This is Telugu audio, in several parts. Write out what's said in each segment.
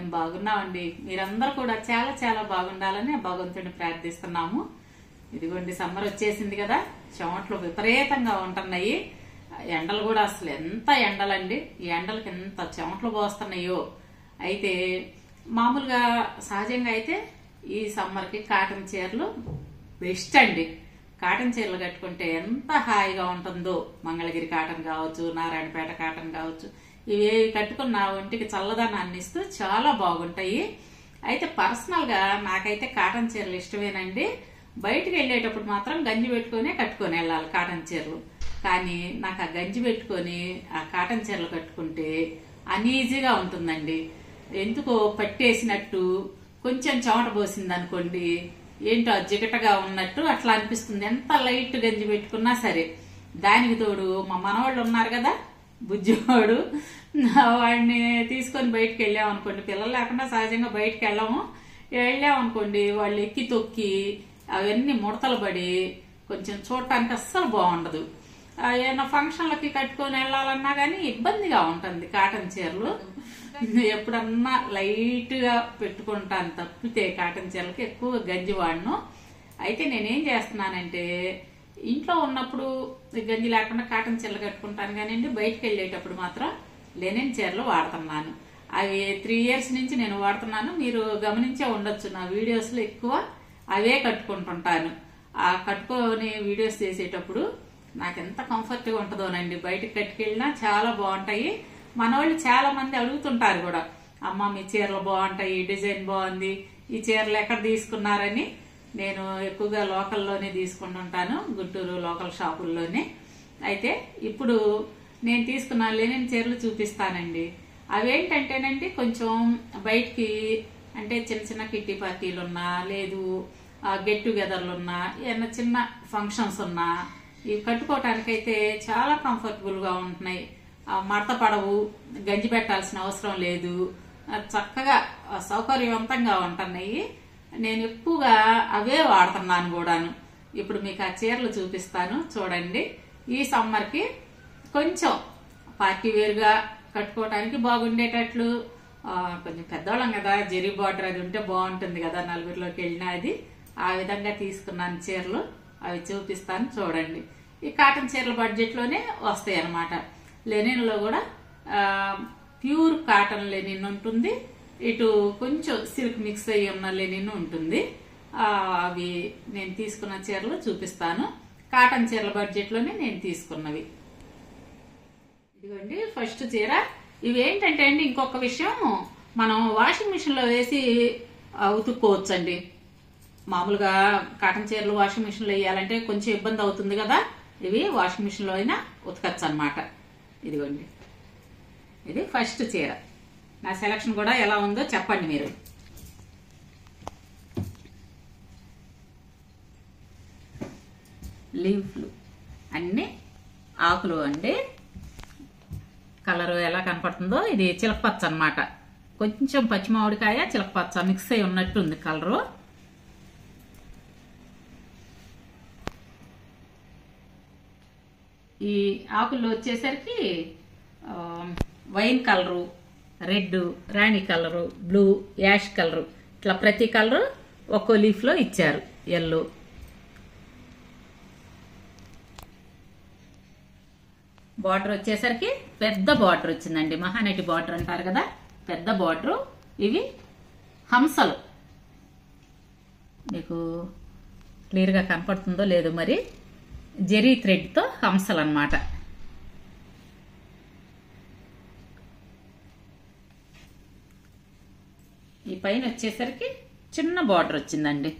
మేము బాగున్నామండి మీరందరూ కూడా చాలా చాలా బాగుండాలని ఆ భగవంతుడిని ప్రార్థిస్తున్నాము ఇదిగోండి సమ్మర్ వచ్చేసింది కదా చెమట్లు విపరీతంగా ఉంటున్నాయి ఎండలు కూడా అసలు ఎంత ఎండలండి ఈ ఎండలకి ఎంత చెమట్లు పోస్తున్నాయో అయితే మామూలుగా సహజంగా అయితే ఈ సమ్మర్కి కాటన్ చీరలు బెస్ట్ అండి కాటన్ చీరలు కట్టుకుంటే ఎంత హాయిగా ఉంటుందో మంగళగిరి కాటన్ కావచ్చు నారాయణపేట కాటన్ కావచ్చు ఇవి కట్టుకున్న ఒంటికి చల్లదనాన్ని ఇస్తూ చాలా బాగుంటాయి అయితే పర్సనల్ గా నాకైతే కాటన్ చీరలు ఇష్టమేనండి బయటికి వెళ్ళేటప్పుడు మాత్రం గంజి పెట్టుకొని కట్టుకొని వెళ్ళాలి కాటన్ చీరలు కానీ నాకు ఆ గంజి పెట్టుకొని ఆ కాటన్ చీరలు కట్టుకుంటే అనీజీగా ఉంటుందండి ఎందుకో పట్టేసినట్టు కొంచెం చెమట పోసింది అనుకోండి ఏంటో జిగటగా ఉన్నట్టు అట్లా అనిపిస్తుంది ఎంత లైట్ గంజి పెట్టుకున్నా సరే దానికి తోడు మా మనవాళ్ళు ఉన్నారు కదా బుజ్జివాడు వాడిని తీసుకొని బయటకు వెళ్ళాం అనుకోండి పిల్లలు లేకుండా సహజంగా బయటకు వెళ్ళాము వెళ్ళాం అనుకోండి వాళ్ళు ఎక్కి తొక్కి అవన్నీ ముడతలు పడి కొంచెం చూడటానికి అస్సలు బాగుండదు ఆ, ఏమైనా ఫంక్షన్లకి కట్టుకొని వెళ్ళాలన్నా కానీ ఇబ్బందిగా ఉంటుంది కాటన్ చీరలు ఎప్పుడన్నా లైట్ గా పెట్టుకుంటాను తప్పితే కాటన్ చీరలకి ఎక్కువ గంజి వాడను అయితే నేనేం చేస్తున్నానంటే ఇంట్లో ఉన్నప్పుడు గంజి లేకుండా కాటన్ చీరలు కట్టుకుంటాను కానివ్వండి బయటకు వెళ్ళేటప్పుడు మాత్రం లెనిన్ చీరలు వాడుతున్నాను అవి త్రీ ఇయర్స్ నుంచి నేను వాడుతున్నాను మీరు గమనించే ఉండొచ్చు నా వీడియోస్ లో ఎక్కువ అవే కట్టుకుంటుంటాను ఆ కట్టుకొని వీడియోస్ చేసేటప్పుడు నాకు ఎంత కంఫర్ట్ గా ఉంటుందోనండి బయటకు కట్టుకెళ్ళినా చాలా బాగుంటాయి మన వాళ్ళు చాలా మంది అడుగుతుంటారు కూడా అమ్మ మీ చీరలు బాగుంటాయి డిజైన్ బాగుంది ఈ చీరలు ఎక్కడ తీసుకున్నారని నేను ఎక్కువగా లోకల్లోనే తీసుకుంటుంటాను గుంటూరు లోకల్ షాపుల్లోనే అయితే ఇప్పుడు నేను తీసుకున్న లెనిన్ చీరలు చూపిస్తానండి అవేంటంటేనండి కొంచెం బయటికి అంటే చిన్న చిన్న కిట్టి పార్టీలు ఉన్నా లేదు గెట్ టుగెదర్లు ఉన్నా ఏమన్నా చిన్న ఫంక్షన్స్ ఉన్నా ఇవి కట్టుకోవటానికైతే చాలా కంఫర్టబుల్ గా ఉంటున్నాయి ఆ, మడత పడవు గంజి పెట్టాల్సిన అవసరం లేదు ఆ, చక్కగా ఆ, సౌకర్యవంతంగా ఉంటున్నాయి నేను ఎక్కువగా అవే వాడుతున్నాను కూడాను ఇప్పుడు మీకు ఆ చీరలు చూపిస్తాను చూడండి ఈ సమ్మర్కి కొంచెం పార్టీ వేరుగా కట్టుకోవడానికి బాగుండేటట్లు ఆ, కొంచెం పెద్దవాళ్ళం కదా జెరీ బార్డర్ అది ఉంటే బాగుంటుంది కదా నలుగురిలోకి వెళ్ళినా అది ఆ విధంగా తీసుకున్నాను చీరలు అవి చూపిస్తాను చూడండి ఈ కాటన్ చీరల బడ్జెట్ లోనే వస్తాయి అన్నమాట లెనిన్ లో కూడా ఆ, ప్యూర్ కాటన్ లెనిన్ ఉంటుంది ఇటు కొంచెం సిల్క్ మిక్స్ అయ్యి ఉన్న లెనిన్ ఉంటుంది ఆ, అవి నేను తీసుకున్న చీరలు చూపిస్తాను కాటన్ చీరల బడ్జెట్ లోనే నేను తీసుకున్నవి ఇదిగోండి ఫస్ట్ చీర ఇవి ఏంటంటే అండి ఇంకొక విషయం మనం వాషింగ్ మిషన్ లో వేసి ఆ, ఉతుక్కోవచ్చండి మామూలుగా కాటన్ చీరలు వాషింగ్ మిషన్ లో వేయాలంటే కొంచెం ఇబ్బంది అవుతుంది కదా ఇవి వాషింగ్ మిషన్ లో అయినా ఉతకచ్చు అనమాట ఇదిగోండి ఇది ఫస్ట్ చీర నా సెలక్షన్ కూడా ఎలా ఉందో చెప్పండి మీరు లీఫ్లు అన్ని ఆకులు అండి కలర్ ఎలా కనపడుతుందో ఇది చిలకపచ్చ అన్నమాట కొంచెం పచ్చి మామిడికాయ చిలకపచ్చ మిక్స్ అయి ఉన్నట్టు ఉంది కలరు ఈ ఆకులు వచ్చేసరికి ఆ, వైన్ కలరు రెడ్ రాణి కలరు బ్లూ యాష్ కలరు ఇట్లా ప్రతి కలరు ఒక్కో లీఫ్లో ఇచ్చారు ఎల్లో బార్డర్ వచ్చేసరికి పెద్ద బార్డర్ వచ్చిందండి మహానటి బార్డర్ అంటారు కదా పెద్ద బార్డర్ ఇవి హంసలు మీకు క్లియర్గా కనపడుతుందో లేదో మరి జెరీ థ్రెడ్తో హంసలు అన్నమాట ఈ పైన వచ్చేసరికి చిన్న బార్డర్ వచ్చిందండి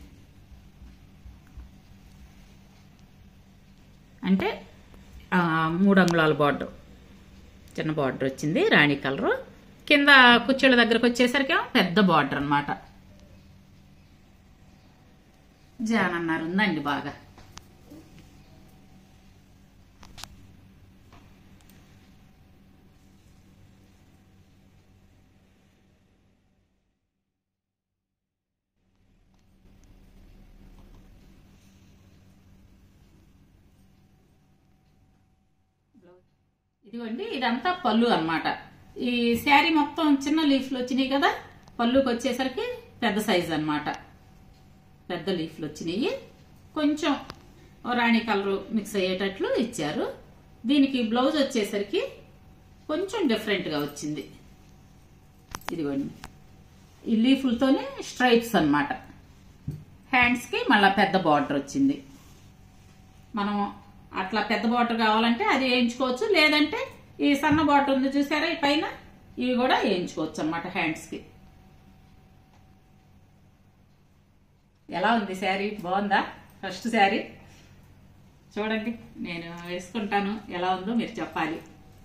అంటే ఆ, మూడు అంగుళాల బార్డర్ చిన్న బార్డర్ వచ్చింది రాణి కలరు కింద కుర్చీల దగ్గరకు వచ్చేసరికి ఏమో పెద్ద బార్డర్ అన్నమాట జాన్ అన్నారు ఉందండి బాగా ఇదిగోండి ఇదంతా పళ్ళు అన్నమాట ఈ శారీ మొత్తం చిన్న లీఫ్లు వచ్చినాయి కదా పళ్ళుకి వచ్చేసరికి పెద్ద సైజ్ అన్నమాట పెద్ద లీఫ్లు వచ్చినాయి కొంచెం రాణి కలర్ మిక్స్ అయ్యేటట్లు ఇచ్చారు దీనికి బ్లౌజ్ వచ్చేసరికి కొంచెం డిఫరెంట్గా వచ్చింది ఇదిగోండి ఈ లీఫ్లతోనే స్ట్రైప్స్ అన్నమాట హ్యాండ్స్కి మళ్ళీ పెద్ద బార్డర్ వచ్చింది మనం అట్లా పెద్ద బార్డర్ కావాలంటే అది వేయించుకోవచ్చు లేదంటే ఈ సన్న బార్డర్ ఉంది చూసారా ఈ పైన ఇవి కూడా వేయించుకోవచ్చు అనమాట హ్యాండ్స్కి ఎలా ఉంది శారీ బాగుందా ఫస్ట్ శారీ చూడండి నేను వేసుకుంటాను ఎలా ఉందో మీరు చెప్పాలి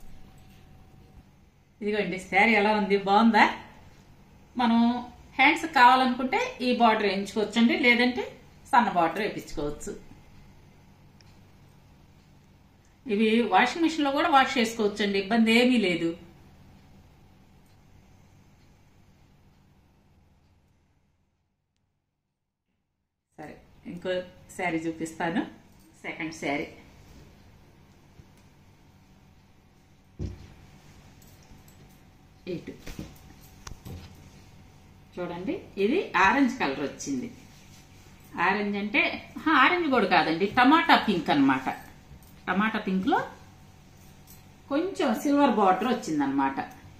ఇదిగోండి శారీ ఎలా ఉంది బాగుందా మనం హ్యాండ్స్ కావాలనుకుంటే ఈ బార్డర్ వేయించుకోవచ్చండి లేదంటే సన్న బార్డర్ వేయించుకోవచ్చు ఇవి వాషింగ్ మిషన్ లో కూడా వాష్ చేసుకోవచ్చండి ఇబ్బంది ఏమీ లేదు సరే ఇంకో శారీ చూపిస్తాను సెకండ్ శారీ ఇటు చూడండి ఇది ఆరెంజ్ కలర్ వచ్చింది ఆరెంజ్ అంటే ఆహా, ఆరెంజ్ కూడా కాదండి టమాటా పింక్ అన్నమాట టమాటా పింక్ లో కొంచెం సిల్వర్ బార్డర్ వచ్చిందనమాట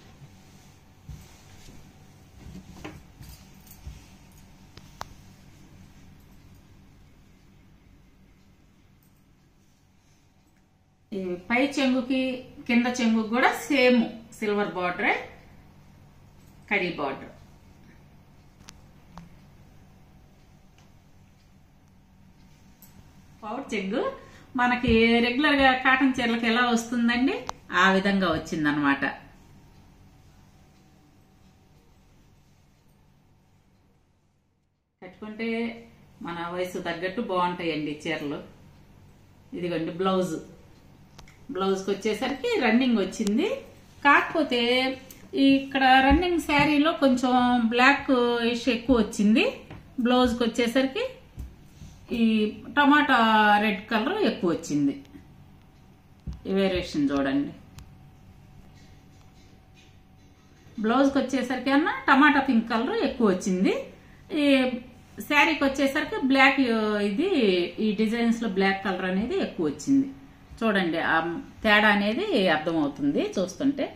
ఈ పై చెంగుకి కింద చెంగుకి కూడా సేమ్ సిల్వర్ బార్డరే కడీ బార్డర్ పౌడ్ చెంగు మనకి రెగ్యులర్ గా కాటన్ చీరలకు ఎలా వస్తుందండి ఆ విధంగా వచ్చిందనమాట కట్టుకుంటే మన వయసు తగ్గట్టు బాగుంటాయండి చీరలు ఇదిగోండి బ్లౌజ్ బ్లౌజ్కి వచ్చేసరికి రన్నింగ్ వచ్చింది కాకపోతే ఈ ఇక్కడ రన్నింగ్ శారీలో కొంచెం బ్లాక్ ఇష్ ఎక్కువ వచ్చింది బ్లౌజ్కి వచ్చేసరికి ఈ టమాటా రెడ్ కలర్ ఎక్కువ వచ్చింది ఈ వేరియేషన్ చూడండి బ్లౌజ్కి వచ్చేసరికి అన్న టమాటా పింక్ కలర్ ఎక్కువ వచ్చింది ఈ శారీకి వచ్చేసరికి బ్లాక్ ఇది ఈ డిజైన్స్ లో బ్లాక్ కలర్ అనేది ఎక్కువ వచ్చింది చూడండి ఆ తేడా అనేది అర్థమవుతుంది చూస్తుంటే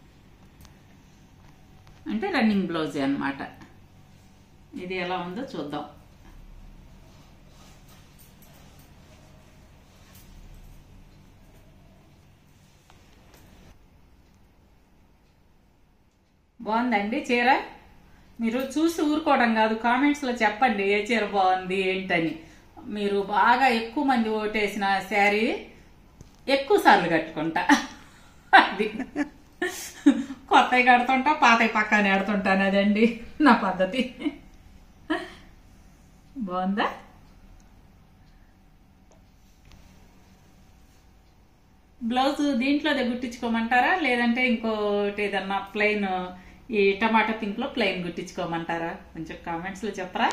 అంటే రన్నింగ్ బ్లౌజే అన్నమాట ఇది ఎలా ఉందో చూద్దాం బాగుందండి చీర మీరు చూసి ఊరుకోవడం కాదు కామెంట్స్ లో చెప్పండి ఏ చీర బాగుంది ఏంటని మీరు బాగా ఎక్కువ మంది ఓటేసిన శారీ ఎక్కువ సార్లు కట్టుకుంటా అది కొత్తవి కడుతుంటా పాతవి పక్కనే ఆడుతుంటాను అదండి నా పద్ధతి బాగుందా బ్లౌజ్ దీంట్లోదే గుట్టించుకోమంటారా లేదంటే ఇంకోటి ఏదన్నా ప్లెయిన్ ఈ టమాటా పింక్ లో ప్లెయిన్ గుట్టించుకోమంటారా కొంచెం కామెంట్స్ లో చెప్పరా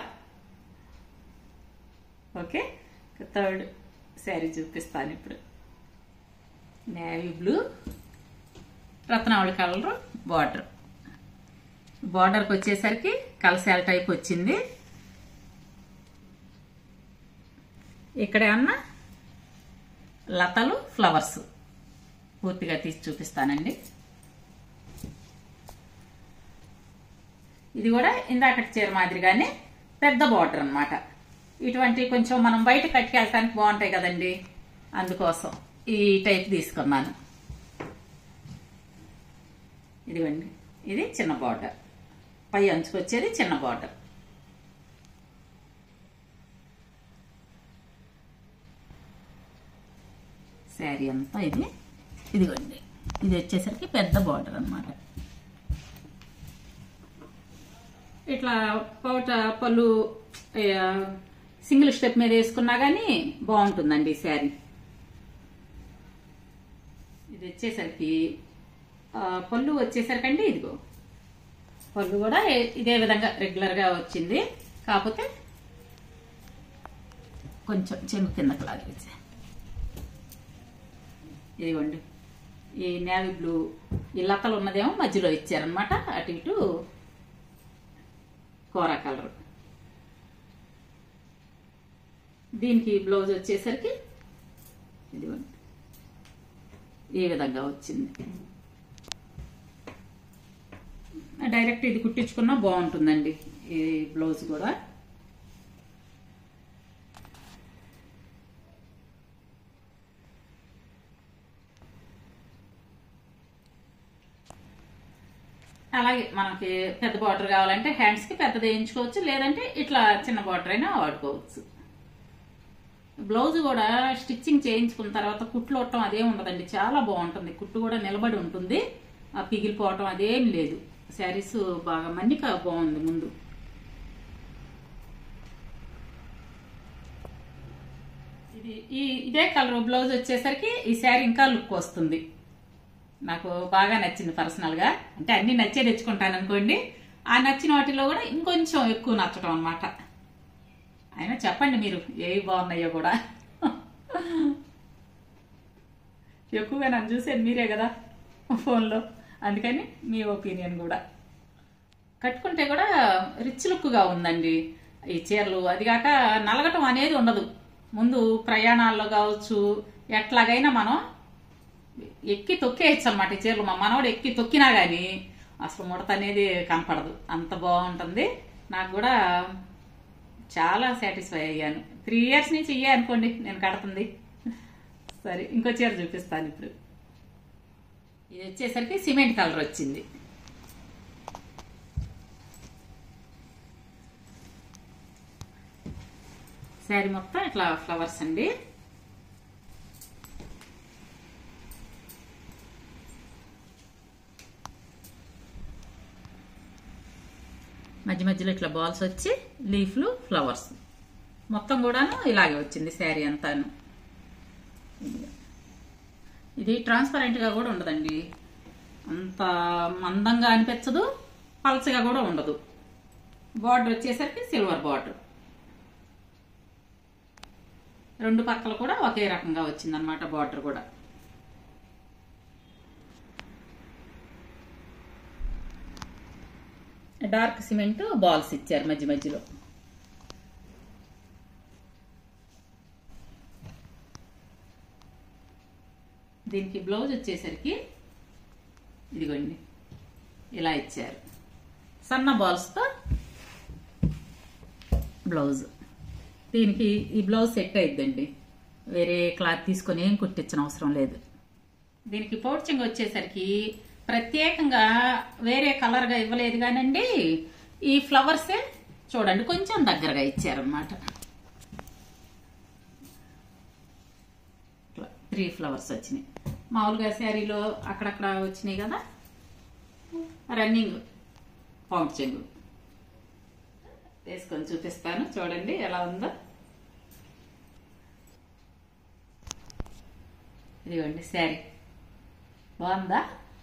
ఓకే థర్డ్ శారీ చూపిస్తాను ఇప్పుడు navy blue Ratnavali colour border బార్డర్కి వచ్చేసరికి కలశాల టైప్ వచ్చింది ఇక్కడ అన్న లతలు ఫ్లవర్స్ పూర్తిగా తీసి చూపిస్తానండి ఇది కూడా ఇందాకటి చీర మాదిరిగానే పెద్ద బార్డర్ అన్నమాట ఇటువంటి కొంచెం మనం బయట కట్టుకెళ్ళటానికి బాగుంటాయి కదండి అందుకోసం ఈ టైప్ తీసుకున్నాను ఇదిగోండి ఇది చిన్న బార్డర్ పై అంచుకు వచ్చేది చిన్న బార్డర్ శారీ అంతా ఇది ఇదిగోండి ఇది వచ్చేసరికి పెద్ద బార్డర్ అన్నమాట ఇట్లా పౌట పళ్ళు ఆ, సింగిల్ స్టెప్ మీద వేసుకున్నా కానీ బాగుంటుందండి ఈ శారీ ఇది వచ్చేసరికి ఆ, పళ్ళు వచ్చేసరికి అండి ఇదిగో పళ్ళు కూడా ఏ- ఇదే విధంగా రెగ్యులర్ గా వచ్చింది కాకపోతే కొంచెం చెంగు కిందకు లాగేసి ఇదిగోండి ఈ నేవీ బ్లూ ఈ లతలు ఉన్నదేమో మధ్యలో ఇచ్చారనమాట అటు ఇటు కూర కలర్ దీనికి బ్లౌజ్ వచ్చేసరికి ఇదిగోండి ఈ విధంగా వచ్చింది డైరెక్ట్ ఇది కుట్టించుకున్నా బాగుంటుందండి ఈ బ్లౌజ్ కూడా అలాగే మనకి పెద్ద బార్డర్ కావాలంటే హ్యాండ్స్కి పెద్దది వేయించుకోవచ్చు లేదంటే ఇట్లా చిన్న బార్డర్ అయినా వాడుకోవచ్చు బ్లౌజ్ కూడా స్టిచ్చింగ్ చేయించుకున్న తర్వాత కుట్లు కొట్టడం అదేం ఉండదండి చాలా బాగుంటుంది కుట్టు కూడా నిలబడి ఉంటుంది ఆ పిగిలిపోవటం అదేం లేదు శారీస్ బాగా మన్నిక బాగుంది ముందు ఇది ఈ ఇదే కలర్ బ్లౌజ్ వచ్చేసరికి ఈ శారీ ఇంకా లుక్ వస్తుంది నాకు బాగా నచ్చింది పర్సనల్గా అంటే అన్ని నచ్చే తెచ్చుకుంటాను అనుకోండి ఆ నచ్చిన వాటిలో కూడా ఇంకొంచెం ఎక్కువ నచ్చటం అనమాట అయినా చెప్పండి మీరు ఏవి బాగున్నాయో కూడా ఎక్కువగా నన్ను చూసేది మీరే కదా ఫోన్లో అందుకని మీ ఒపీనియన్ కూడా కట్టుకుంటే కూడా రిచ్ లుక్గా ఉందండి ఈ చీరలు అది కాక నలగటం అనేది ఉండదు ముందు ప్రయాణాల్లో కావచ్చు ఎట్లాగైనా మనం ఎక్కి తొక్కేయచ్చు అనమాట ఈ చీరలు మా మనవాడు ఎక్కి తొక్కినా కానీ అసలు ముడత అనేది కనపడదు అంత బాగుంటుంది నాకు కూడా చాలా సాటిస్ఫై అయ్యాను త్రీ ఇయర్స్ నుంచి ఇయ్యే అనుకోండి నేను కడుతుంది సరే ఇంకో చీర చూపిస్తాను ఇప్పుడు ఇది వచ్చేసరికి సిమెంట్ కలర్ వచ్చింది శారీ మొత్తం ఇట్లా ఫ్లవర్స్ అండి మధ్య మధ్యలో ఇట్లా బాల్స్ వచ్చి లీఫ్లు ఫ్లవర్స్ మొత్తం కూడాను ఇలాగే వచ్చింది శారీ అంతాను ఇది ట్రాన్స్పరెంట్గా కూడా ఉండదండి అంత మందంగా అనిపించదు పల్చగా కూడా ఉండదు బార్డర్ వచ్చేసరికి సిల్వర్ బార్డర్ రెండు పక్కల కూడా ఒకే రకంగా వచ్చిందనమాట బార్డర్ కూడా డార్క్ సిమెంట్ బాల్స్ ఇచ్చారు మధ్య మధ్యలో దీనికి బ్లౌజ్ వచ్చేసరికి ఇదిగోండి ఇలా ఇచ్చారు సన్న బాల్స్తో బ్లౌజ్ దీనికి ఈ బ్లౌజ్ సెట్ అయిద్దండి వేరే క్లాత్ తీసుకొని ఏం కుట్టించిన అవసరం లేదు దీనికి పౌచింగ్ వచ్చేసరికి ప్రత్యేకంగా వేరే కలర్గా ఇవ్వలేదు కానండి ఈ ఫ్లవర్సే చూడండి కొంచెం దగ్గరగా ఇచ్చారనమాట త్రీ ఫ్లవర్స్ వచ్చినాయి మామూలుగా శారీలో అక్కడక్కడ వచ్చినాయి కదా రన్నింగ్ పౌచింగ్ వేసుకొని చూపిస్తాను చూడండి ఎలా ఉందో ఇదిగోండి శారీ బాగుందా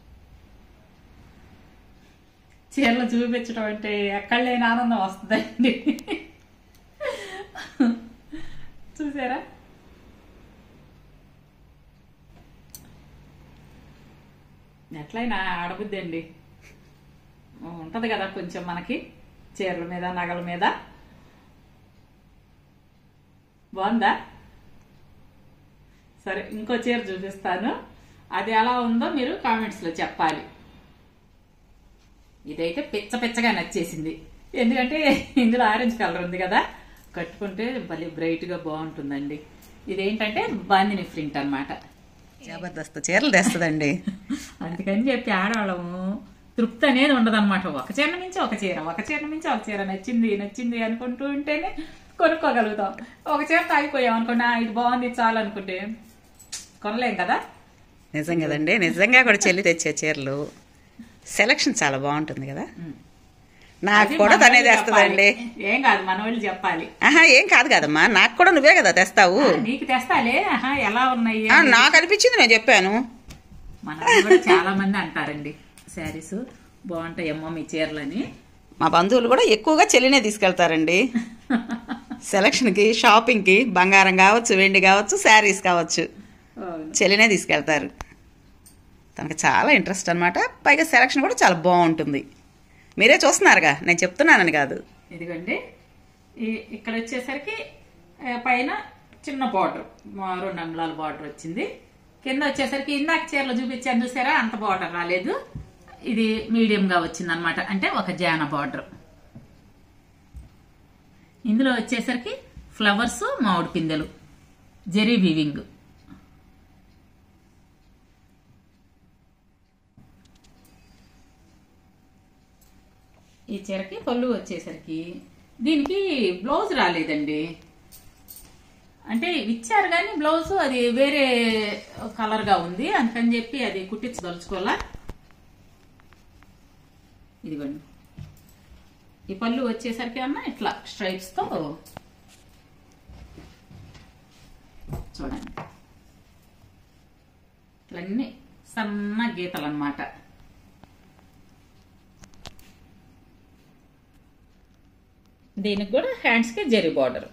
చీరలు చూపించడం అంటే ఎక్కడ లేని ఆనందం వస్తుందండి చూసారా ఎట్లయినా ఆడబుద్ది అండి ఉంటది కదా కొంచెం మనకి చీరల మీద నగల మీద బాగుందా సరే ఇంకో చీర చూపిస్తాను అది ఎలా ఉందో మీరు కామెంట్స్లో చెప్పాలి ఇదైతే పిచ్చ పిచ్చగా నచ్చేసింది ఎందుకంటే ఇందులో ఆరెంజ్ కలర్ ఉంది కదా కట్టుకుంటే భలే బ్రైట్గా బాగుంటుందండి ఇదేంటంటే బాందిని ప్రింట్ అన్నమాట జబర్దస్త్ చీరలు తెస్తుందండి అందుకని చెప్పి ఆడవాళ్ళము తృప్తి అనేది ఉండదన్నమాట ఒక చీర నుంచి ఒక చీర ఒక చీర నుంచి ఒక చీర నచ్చింది నచ్చింది అనుకుంటూ ఉంటేనే కొనుక్కోగలుగుతాం ఒక చీర తాగిపోయాం అనుకోండి "ఆ, ఇది బాగుంది ఇది చాలు అనుకుంటే కొనలేం కదా నిజం కదండి నిజంగా కూడా చెల్లి తెచ్చే చీరలు సెలక్షన్ చాలా బాగుంటుంది కదా నాకు అది కూడా మన తనే వాళ్ళు తెస్తుందండి చెప్పాలి. ఏం కాదు మన వాళ్ళు చెప్పాలి ఆహా ఏం కాదు కదమ్మా నాకు కూడా నువ్వే కదా తెస్తావు నీకు తెస్తాలే ఆహా, ఎలా ఉన్నాయి ఆ, నాకు అనిపించింది నేను చెప్పాను మన వాళ్ళు కూడా చాలా మంది అంటారండి శారీస్ బాగుంటాయమ్మో మీ చీరలని మా బంధువులు కూడా ఎక్కువగా చెల్లినే తీసుకెళ్తారండి సెలక్షన్కి షాపింగ్కి బంగారం కావచ్చు వెండి కావచ్చు శారీస్ కావచ్చు అవును. చెల్లినే తీసుకెళ్తారు తనకు చాలా ఇంట్రెస్ట్ అనమాట పైగా సెలక్షన్ కూడా చాలా బాగుంటుంది మీరే చూస్తున్నారుగా నేను చెప్తున్నానని కాదు ఇదిగోండి ఈ- ఇక్కడ వచ్చేసరికి ఆ, పైన చిన్న బార్డర్ రెండు అంగుళాల బార్డర్ వచ్చింది కింద వచ్చేసరికి ఇందాక చీరలో చూపించాను చూసారా అంత బార్డర్ రాలేదు ఇది మీడియం గా వచ్చింది అనమాట అంటే ఒక జాన బార్డర్ ఇందులో వచ్చేసరికి ఫ్లవర్స్ మామిడి పిందెలు జెరీ వీవింగ్ ఈ చీరకి పళ్ళు వచ్చేసరికి దీనికి బ్లౌజ్ రాలేదండి అంటే ఇచ్చారు కానీ బ్లౌజ్ అది వేరే కలర్ గా ఉంది అందుకని చెప్పి అది కుట్టించదలుచుకోవాలా ఇదిగోండి ఈ పళ్ళు వచ్చేసరికి అన్న ఇట్లా స్ట్రైప్స్ తో చూడండి ఇట్లన్నీ సన్న గీతలు అన్నమాట దీనికి కూడా హ్యాండ్స్ కి జెరీ బార్డర్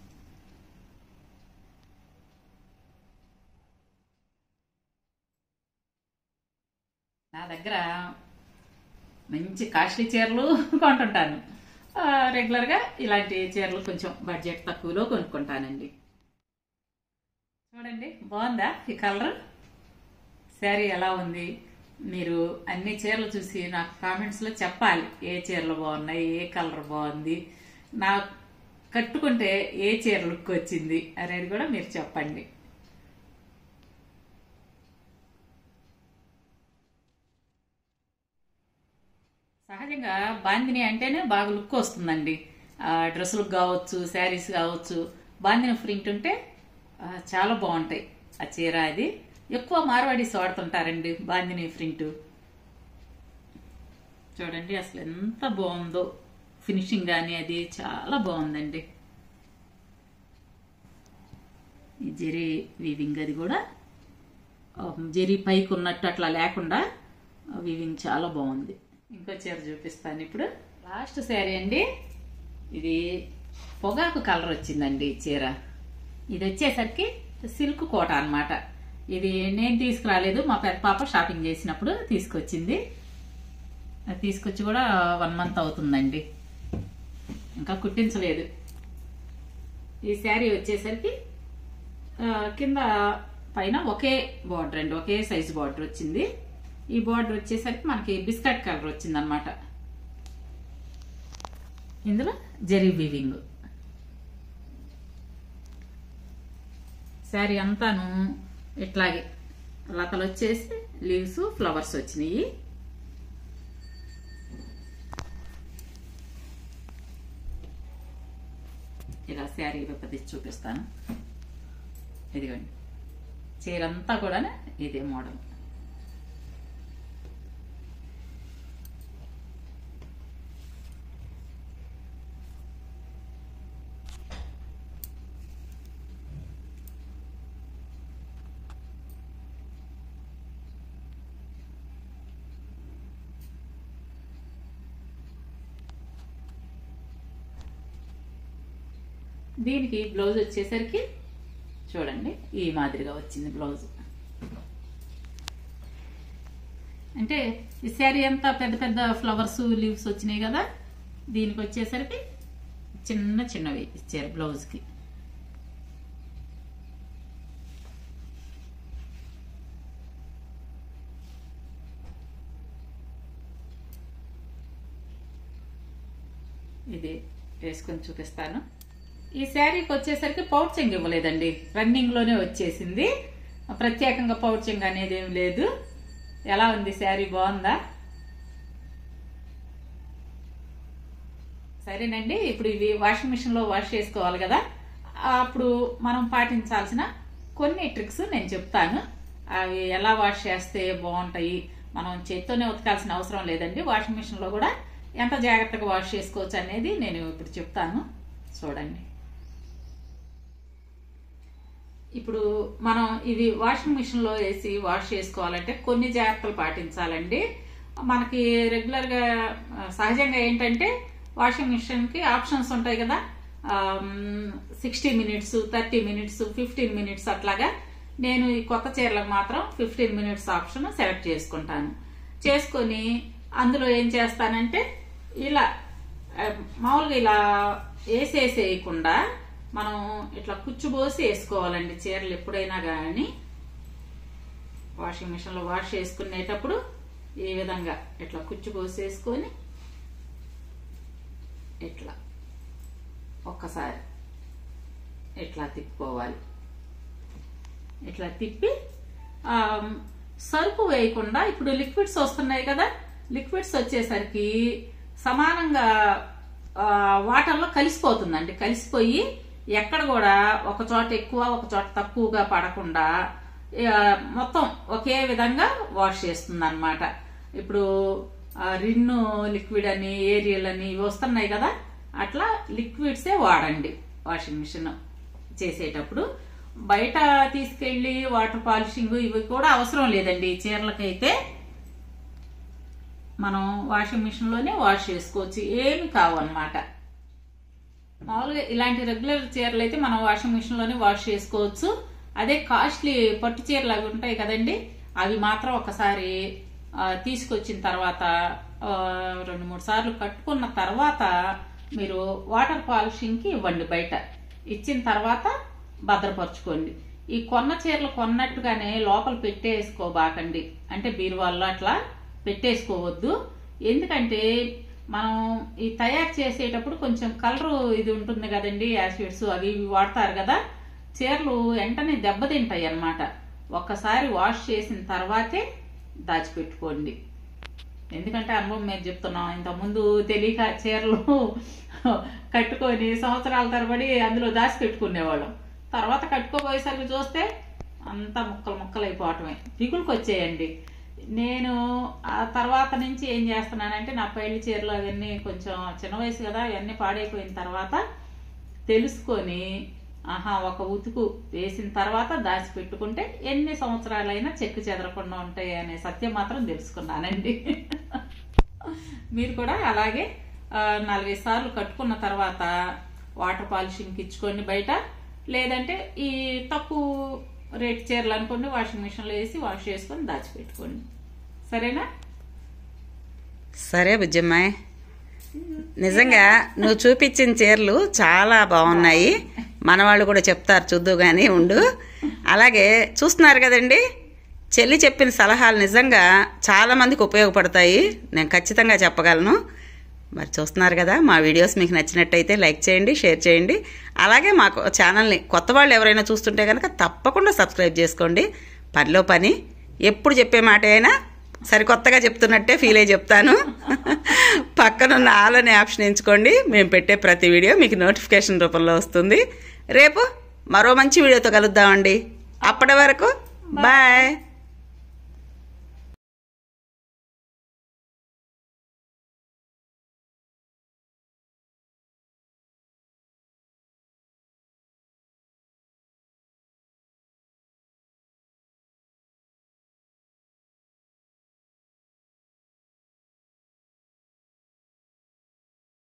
నా దగ్గర మంచి కాస్ట్లీ చీరలు కొంటుంటాను ఆ, రెగ్యులర్గా ఇలాంటి చీరలు కొంచెం బడ్జెట్ తక్కువలో కొనుక్కుంటానండి చూడండి బాగుందా ఈ కలర్ శారీ ఎలా ఉంది మీరు అన్ని చీరలు చూసి నాకు కామెంట్స్లో చెప్పాలి ఏ చీరలు బాగున్నాయి ఏ కలర్ బాగుంది నా కట్టుకుంటే ఏ చీర లుక్ వచ్చింది అనేది కూడా మీరు చెప్పండి సహజంగా బాందిని అంటేనే బాగా లుక్ వస్తుందండి ఆ, డ్రెస్సులకు కావచ్చు శారీస్ కావచ్చు బాందిని ప్రింట్ ఉంటే ఆ, చాలా బాగుంటాయి ఆ చీర అది ఎక్కువ మార్వాడీస్ వాడుతుంటారండి బాందిని ప్రింట్ చూడండి అసలు ఎంత బాగుందో ఫినిషింగ్ కానీ అది చాలా బాగుందండి ఈ జెరీ వీవింగ్ అది కూడా ఆ, జెరీ పైకి ఉన్నట్టు అట్లా లేకుండా వీవింగ్ చాలా బాగుంది ఇంకో చీర చూపిస్తాను ఇప్పుడు లాస్ట్ శారీ అండి ఇది పొగాకు కలర్ వచ్చిందండి ఈ చీర ఇది వచ్చేసరికి సిల్క్ కోట అన్నమాట ఇది నేను తీసుకురాలేదు మా పెద్ద పాప షాపింగ్ చేసినప్పుడు తీసుకొచ్చింది అది తీసుకొచ్చి కూడా వన్ మంత్ అవుతుందండి ఇంకా కుట్టించలేదు ఈ శారీ వచ్చేసరికి ఆ, కింద పైన ఒకే బార్డర్ అండి ఒకే సైజు బార్డర్ వచ్చింది ఈ బార్డర్ వచ్చేసరికి మనకి బిస్కెట్ కలర్ వచ్చింది అనమాట ఇందులో జెరీ వీవింగ్ శారీ అంతాను ఇట్లాగే లతలు వచ్చేసి లీవ్స్ ఫ్లవర్స్ వచ్చినాయి ఇలా శారీ విప్పదీసి చూపిస్తాను ఇదిగోండి చీర అంతా కూడా ఇదే మోడల్ దీనికి బ్లౌజ్ వచ్చేసరికి చూడండి ఈ మాదిరిగా వచ్చింది బ్లౌజ్ అంటే ఈ శారీ అంతా పెద్ద పెద్ద ఫ్లవర్స్ లీవ్స్ వచ్చినాయి కదా దీనికి వచ్చేసరికి చిన్న చిన్నవి ఇచ్చారు బ్లౌజ్కి ఇది వేసుకొని చూపిస్తాను ఈ శారీకి వచ్చేసరికి పౌచింగ్ ఇవ్వలేదండి రన్నింగ్ లోనే వచ్చేసింది ప్రత్యేకంగా పౌచింగ్ అనేది ఏం లేదు ఎలా ఉంది శారీ బాగుందా సరేనండి ఇప్పుడు ఇవి వాషింగ్ మిషన్ లో వాష్ చేసుకోవాలి కదా అప్పుడు మనం పాటించాల్సిన కొన్ని ట్రిక్స్ నేను చెప్తాను అవి ఎలా వాష్ చేస్తే బాగుంటాయి మనం చేత్తోనే ఉతకాల్సిన అవసరం లేదండి వాషింగ్ మిషన్ లో కూడా ఎంత జాగ్రత్తగా వాష్ చేసుకోవచ్చు అనేది నేను ఇప్పుడు చెప్తాను చూడండి ఇప్పుడు మనం ఇవి వాషింగ్ మిషన్ లో వేసి వాష్ చేసుకోవాలంటే కొన్ని జాగ్రత్తలు పాటించాలండి మనకి రెగ్యులర్ గా ఆ, సహజంగా ఏంటంటే వాషింగ్ మిషన్ కి ఆప్షన్స్ ఉంటాయి కదా sixty minutes thirty minutes fifteen minutes అట్లాగా నేను ఈ కొత్త చీరలకు మాత్రం ఫిఫ్టీన్ మినిట్స్ ఆప్షన్ సెలెక్ట్ చేసుకుంటాను చేసుకొని అందులో ఏం చేస్తానంటే ఇలా ఆ, మామూలుగా ఇలా వేసేసేయకుండా మనం ఇట్లా కుచ్చుబోసి వేసుకోవాలండి చీరలు ఎప్పుడైనా కానీ వాషింగ్ మిషన్ లో వాష్ చేసుకునేటప్పుడు ఈ విధంగా ఇట్లా కుచ్చుబోసి వేసుకొని ఇట్లా ఒక్కసారి ఇట్లా తిప్పుకోవాలి ఇట్లా తిప్పి ఆ, సరుకు వేయకుండా ఇప్పుడు లిక్విడ్స్ వస్తున్నాయి కదా లిక్విడ్స్ వచ్చేసరికి సమానంగా ఆ, వాటర్లో కలిసిపోతుందండి కలిసిపోయి ఎక్కడ కూడా ఒక చోట ఎక్కువ ఒక చోట తక్కువగా పడకుండా ఆ, మొత్తం ఒకే విధంగా వాష్ చేస్తుంది అనమాట ఇప్పుడు ఆ, రిన్ను లిక్విడ్ అని ఏరియల్ అని ఇవి వస్తున్నాయి కదా అట్లా లిక్విడ్సే వాడండి వాషింగ్ మిషన్ చేసేటప్పుడు బయట తీసుకెళ్లి వాటర్ పాలిషింగ్ ఇవి కూడా అవసరం లేదండి ఈ చీరలకైతే మనం వాషింగ్ మిషన్ లోనే వాష్ చేసుకోవచ్చు ఏమి కావన్నమాట మామూలుగా ఇలాంటి రెగ్యులర్ చీరలు అయితే మనం వాషింగ్ మిషన్ లోనే వాష్ చేసుకోవచ్చు అదే కాస్ట్లీ పట్టు చీరలు అవి ఉంటాయి కదండి అవి మాత్రం ఒకసారి ఆ, తీసుకొచ్చిన తర్వాత ఆ, రెండు మూడు సార్లు కట్టుకున్న తర్వాత మీరు వాటర్ పాలిషింగ్ కి ఇవ్వండి బయట ఇచ్చిన తర్వాత భద్రపరచుకోండి ఈ కొన్న చీరలు కొన్నట్టుగానే లోపల పెట్టేసుకోబాకండి అంటే బీరువాల్లో అట్లా పెట్టేసుకోవద్దు ఎందుకంటే మనం ఈ తయారు చేసేటప్పుడు కొంచెం కలర్ ఇది ఉంటుంది కదండి యాసిడ్స్ అవి ఇవి వాడతారు కదా చీరలు వెంటనే దెబ్బతింటాయి అన్నమాట ఒక్కసారి వాష్ చేసిన తర్వాతే దాచిపెట్టుకోండి ఎందుకంటే అనుభవం మేము చెప్తున్నాం ఇంతకుముందు తెలియక చీరలు కట్టుకొని సంవత్సరాల తరబడి అందులో దాచి పెట్టుకునేవాళ్ళం తర్వాత కట్టుకోబోయేసరికి చూస్తే అంతా ముక్కలు ముక్కలు అయిపోవటమే దిగులుకి వచ్చేయండి నేను ఆ తర్వాత నుంచి ఏం చేస్తున్నానంటే నా పెళ్లి చీరలు అవన్నీ కొంచెం చిన్న వయసు కదా అవన్నీ పాడైపోయిన తర్వాత తెలుసుకొని ఆహా ఒక ఉతుకు వేసిన తర్వాత దాచి పెట్టుకుంటే ఎన్ని సంవత్సరాలైనా చెక్కు చెదరకుండా ఉంటాయి అనే సత్యం మాత్రం తెలుసుకున్నానండి మీరు కూడా అలాగే ఆ, నాలుగైదు సార్లు కట్టుకున్న తర్వాత వాటర్ పాలిషింగ్ ఇచ్చుకోండి బయట లేదంటే ఈ తక్కువ రేట్ చీరలు అనుకోండి వాషింగ్ మిషన్లో వేసి వాష్ చేసుకొని దాచిపెట్టుకోండి సరేనా సరే బుజ్జమ్మాయి నిజంగా నువ్వు చూపించిన చీరలు చాలా బాగున్నాయి మనవాళ్ళు కూడా చెప్తారు చూద్దు కానీ ఉండు అలాగే చూస్తున్నారు కదండి చెల్లి చెప్పిన సలహాలు నిజంగా చాలా మందికి ఉపయోగపడతాయి నేను ఖచ్చితంగా చెప్పగలను మరి చూస్తున్నారు కదా మా వీడియోస్ మీకు నచ్చినట్టయితే లైక్ చేయండి షేర్ చేయండి అలాగే మా ఛానల్ని కొత్త వాళ్ళు ఎవరైనా చూస్తుంటే కనుక తప్పకుండా సబ్స్క్రైబ్ చేసుకోండి పనిలో పని ఎప్పుడు చెప్పే మాట అయినా సరికొత్తగా చెప్తున్నట్టే ఫీల్ అయ్యి చెప్తాను పక్కనున్న ఆల్ అనే ఆప్షన్ ఎంచుకోండి మేము పెట్టే ప్రతి వీడియో మీకు నోటిఫికేషన్ రూపంలో వస్తుంది రేపు మరో మంచి వీడియోతో కలుద్దామండి అప్పటి వరకు బాయ్